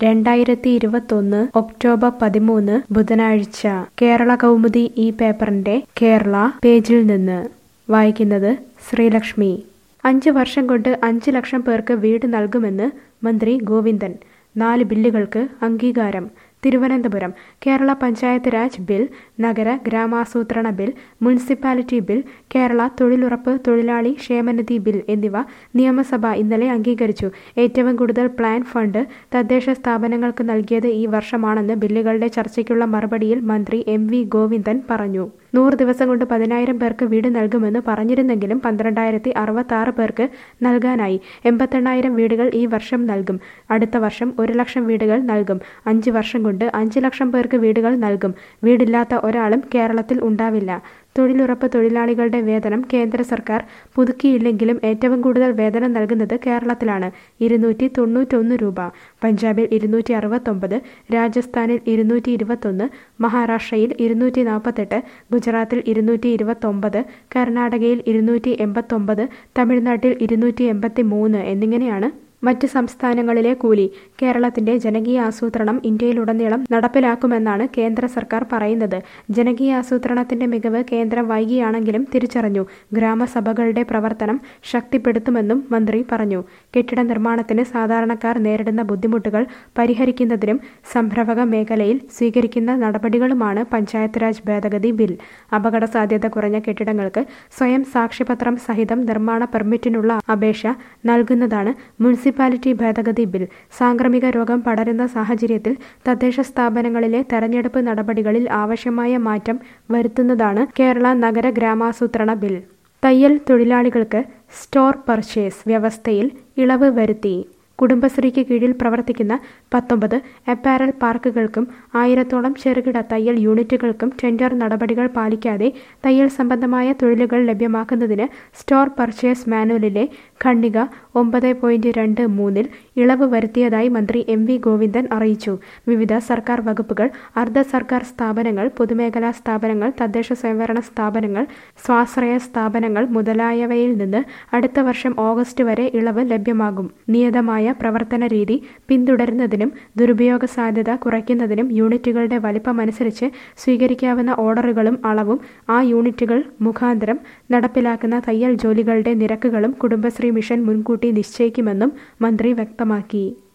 രണ്ടായിരത്തി ഇരുപത്തൊന്ന് ഒക്ടോബർ പതിമൂന്ന് ബുധനാഴ്ച കേരള കൗമുദി ഈ പേപ്പറിന്റെ കേരള പേജിൽ നിന്ന് വായിക്കുന്നത് ശ്രീലക്ഷ്മി അഞ്ച് വർഷം കൊണ്ട് അഞ്ച് ലക്ഷം പേർക്ക് വീട് നൽകുമെന്ന് മന്ത്രി ഗോവിന്ദൻ നാല് ബില്ലുകൾക്ക് അംഗീകാരം തിരുവനന്തപുരം കേരള പഞ്ചായത്ത് രാജ് ബിൽ നഗര ഗ്രാമാസൂത്രണ ബിൽ മുനിസിപ്പാലിറ്റി ബിൽ കേരള തൊഴിലുറപ്പ് തൊഴിലാളി ക്ഷേമനിധി ബിൽ എന്നിവ നിയമസഭ ഇന്നലെ അംഗീകരിച്ചു ഏറ്റവും കൂടുതൽ പ്ലാൻ ഫണ്ട് തദ്ദേശ സ്ഥാപനങ്ങൾക്ക് നൽകിയത് ഈ വർഷമാണെന്ന് ബില്ലുകളുടെ ചർച്ചയ്ക്കുള്ള മറുപടിയിൽ മന്ത്രി എം വി ഗോവിന്ദൻ പറഞ്ഞു നൂറ് ദിവസം കൊണ്ട് പതിനായിരം പേർക്ക് വീട് നൽകുമെന്ന് പറഞ്ഞിരുന്നെങ്കിലും പന്ത്രണ്ടായിരത്തി അറുപത്തി ആറ് പേർക്ക് നൽകാനായി എൺപത്തെണ്ണായിരം വീടുകൾ ഈ വർഷം നൽകും അടുത്ത വർഷം ഒരു ലക്ഷം വീടുകൾ നൽകും അഞ്ച് വർഷം കൊണ്ട് അഞ്ച് ലക്ഷം പേർക്ക് വീടുകൾ നൽകും വീടില്ലാത്ത ഒരാളും കേരളത്തിൽ ഉണ്ടാവില്ല തൊഴിലുറപ്പ് തൊഴിലാളികളുടെ വേതനം കേന്ദ്ര സർക്കാർ പുതുക്കിയില്ലെങ്കിലും ഏറ്റവും കൂടുതൽ വേതനം നൽകുന്നത് കേരളത്തിലാണ് ഇരുന്നൂറ്റി തൊണ്ണൂറ്റൊന്ന് രൂപ പഞ്ചാബിൽ ഇരുന്നൂറ്റി അറുപത്തൊമ്പത് രാജസ്ഥാനിൽ ഇരുന്നൂറ്റി ഇരുപത്തൊന്ന് മഹാരാഷ്ട്രയിൽ ഇരുന്നൂറ്റി നാൽപ്പത്തെട്ട് ഗുജറാത്തിൽ ഇരുന്നൂറ്റി ഇരുപത്തൊമ്പത് കർണാടകയിൽ ഇരുന്നൂറ്റി എൺപത്തൊമ്പത് തമിഴ്നാട്ടിൽ ഇരുന്നൂറ്റി എൺപത്തി മൂന്ന് എന്നിങ്ങനെയാണ് മറ്റ് സംസ്ഥാനങ്ങളിലെ കൂലി കേരളത്തിന്റെ ജനകീയ ആസൂത്രണം ഇന്ത്യയിലുടനീളം നടപ്പിലാക്കുമെന്നാണ് കേന്ദ്ര സർക്കാർ പറയുന്നത് ജനകീയ ആസൂത്രണത്തിന്റെ മികവ് കേന്ദ്രം വൈകിയാണെങ്കിലും തിരിച്ചറിഞ്ഞു ഗ്രാമസഭകളുടെ പ്രവർത്തനം ശക്തിപ്പെടുത്തുമെന്നും മന്ത്രി പറഞ്ഞു കെട്ടിട നിർമ്മാണത്തിന് സാധാരണക്കാർ നേരിടുന്ന ബുദ്ധിമുട്ടുകൾ പരിഹരിക്കുന്നതിനും സംരംഭക മേഖലയിൽ സ്വീകരിക്കുന്ന നടപടികളുമാണ് പഞ്ചായത്ത് രാജ് ഭേദഗതി ബിൽ അപകട സാധ്യത കുറഞ്ഞ കെട്ടിടങ്ങൾക്ക് സ്വയം സാക്ഷ്യപത്രം സഹിതം നിർമ്മാണ പെർമിറ്റിനുള്ള അപേക്ഷ നൽകുന്നതാണ് മുനിസിപ്പൽ മുനിസിപ്പാലിറ്റി ഭേദഗതി ബിൽ സാംക്രമിക രോഗം പടരുന്ന സാഹചര്യത്തിൽ തദ്ദേശ സ്ഥാപനങ്ങളിലെ തെരഞ്ഞെടുപ്പ് നടപടികളിൽ ആവശ്യമായ മാറ്റം വരുത്തുന്നതാണ് കേരള നഗര ഗ്രാമാസൂത്രണ ബിൽ തയ്യൽ തൊഴിലാളികൾക്ക് സ്റ്റോർ പർച്ചേസ് വ്യവസ്ഥയിൽ ഇളവ് വരുത്തി കുടുംബശ്രീക്ക് കീഴിൽ പ്രവർത്തിക്കുന്ന പത്തൊമ്പത് അപ്പാരൽ പാർക്കുകൾക്കും ആയിരത്തോളം ചെറുകിട തയ്യൽ യൂണിറ്റുകൾക്കും ടെൻഡർ നടപടികൾ പാലിക്കാതെ തയ്യൽ സംബന്ധമായ തൊഴിലുകൾ ലഭ്യമാക്കുന്നതിന് സ്റ്റോർ പർച്ചേസ് മാനുവലിലെ ഖണ്ഡിക ഒമ്പത് പോയിന്റ് രണ്ട് മൂന്നിൽ ഇളവ് വരുത്തിയതായി മന്ത്രി എം വി ഗോവിന്ദൻ അറിയിച്ചു വിവിധ സർക്കാർ വകുപ്പുകൾ അർദ്ധ സർക്കാർ സ്ഥാപനങ്ങൾ പൊതുമേഖലാ സ്ഥാപനങ്ങൾ തദ്ദേശ സ്വയംഭരണ സ്ഥാപനങ്ങൾ സ്വാശ്രയ സ്ഥാപനങ്ങൾ മുതലായവയിൽ നിന്ന് അടുത്ത വർഷം ഓഗസ്റ്റ് വരെ ഇളവ് ലഭ്യമാകും നിയതമായ പ്രവർത്തന രീതി പിന്തുടരുന്നതിനും ദുരുപയോഗ സാധ്യത കുറയ്ക്കുന്നതിനും യൂണിറ്റുകളുടെ വലിപ്പമനുസരിച്ച് സ്വീകരിക്കാവുന്ന ഓർഡറുകളും അളവും ആ യൂണിറ്റുകൾ മുഖാന്തരം നടപ്പിലാക്കുന്ന തയ്യൽ ജോലികളുടെ നിരക്കുകളും കുടുംബശ്രീ മിഷൻ മുൻകൂട്ടി നിശ്ചയിക്കുമെന്നും മന്ത്രി വ്യക്തമാക്കി